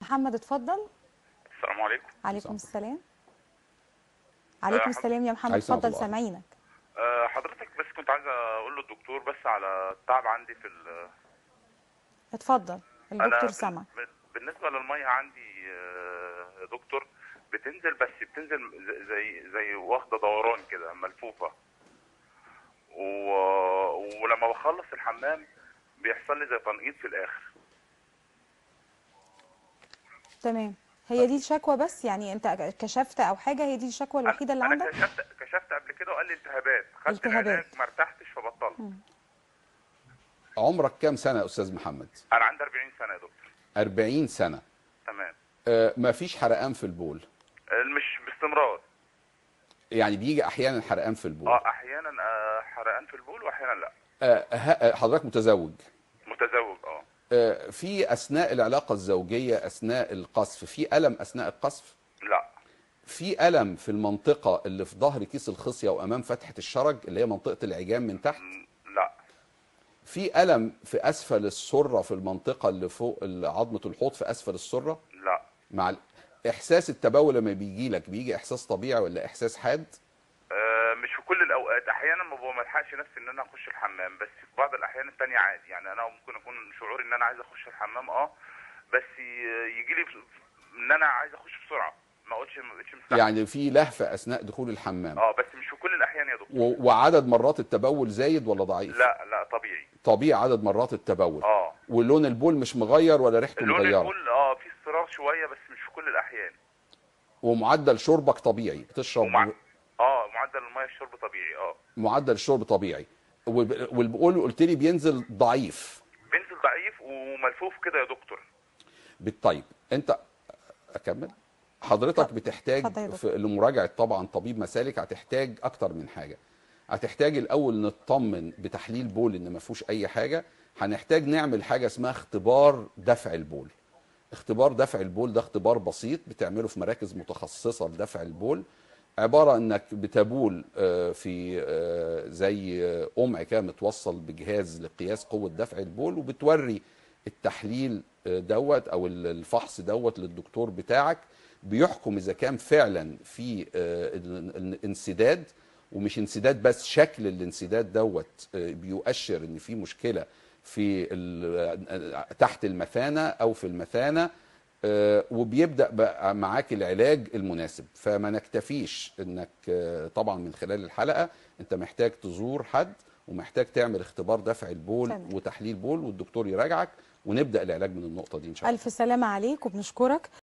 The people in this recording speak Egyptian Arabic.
محمد اتفضل السلام عليكم عليكم السلام عليكم حضرتك- السلام يا محمد عليكم السلام اتفضل ورحمة الله. سامعينك أه حضرتك بس كنت عايز اقول للدكتور بس على التعب عندي في ال- اتفضل انا الدكتور بال- سامع بال- بالنسبه للميه عندي آه، يا دكتور بتنزل بس بتنزل ز- زي زي واخده دوران كده ملفوفه و... ولما بخلص الحمام بيحصل لي زي تنقيط في الاخر تمام هي دي الشكوى بس يعني انت كشفت او حاجه هي دي الشكوى الوحيده اللي انا عندك كشفت كشفت قبل كده وقال لي التهابات خدت التهابات. العلاج ما ارتحتش فبطلت عمرك كام سنه يا استاذ محمد انا عندي 40 سنه يا دكتور 40 سنه تمام آه مفيش حرقان في البول آه، مش باستمرار يعني بيجي احيانا حرقان في البول اه احيانا آه، حرقان في البول واحيانا لا آه ه- حضرتك متزوج متزوج اه آه في اثناء العلاقه الزوجيه اثناء القذف في الم اثناء القذف لا في الم في المنطقه اللي في ظهر كيس الخصيه وامام فتحه الشرج اللي هي منطقه العجام من تحت م- لا في الم في اسفل السره في المنطقه اللي فوق عظمه الحوض في اسفل السره لا مع ال- احساس التبول لما بيجي لك بيجي احساس طبيعي ولا احساس حاد آه، مش في كل الاوقات احيانا ما بلحقش نفسي ان انا اخش الحمام بس في بعض الاحيان التانية عادي يعني انا ممكن اكون شعوري ان انا عايز اخش الحمام اه بس يجي لي ان انا عايز اخش بسرعه ما اقولش ما بقتش مستحمل يعني في لهفه اثناء دخول الحمام اه بس مش في كل الاحيان يا دكتور و- وعدد مرات التبول زايد ولا ضعيف لا لا طبيعي طبيعي عدد مرات التبول اه ولون البول مش مغير ولا ريحته اللون مغيره البول اه في اصفرار شويه بس مش في كل الاحيان ومعدل شربك طبيعي بتشرب ومع... اه معدل الميه الشرب طبيعي اه معدل الشرب طبيعي وب- والبول قلت لي بينزل ضعيف بينزل ضعيف وملفوف كده يا دكتور بالطيب انت اكمل حضرتك بتحتاج اتفضل يا دكتور. في لمراجعه طبعا طبيب مسالك هتحتاج اكتر من حاجه هتحتاج الاول نطمن بتحليل بول ان ما فيهوش اي حاجه هنحتاج نعمل حاجه اسمها اختبار دفع البول اختبار دفع البول ده اختبار بسيط بتعمله في مراكز متخصصه لدفع البول عباره انك بتبول آه، في آه، زي آه، قمع كده متوصل بجهاز لقياس قوه دفع البول وبتوري التحليل آه، دوت او ال- الفحص دوت للدكتور بتاعك بيحكم اذا كان فعلا في آه، ال- ال- انسداد ومش انسداد بس شكل الانسداد دوت آه، بيؤشر ان في مشكله في ال- تحت المثانه او في المثانه آه، وبيبدا بقى معاك العلاج المناسب فما نكتفيش انك آه، طبعا من خلال الحلقه انت محتاج تزور حد ومحتاج تعمل اختبار دفع البول تمام. وتحليل بول والدكتور يراجعك ونبدا العلاج من النقطه دي ان شاء الله الف سلامه عليك وبنشكرك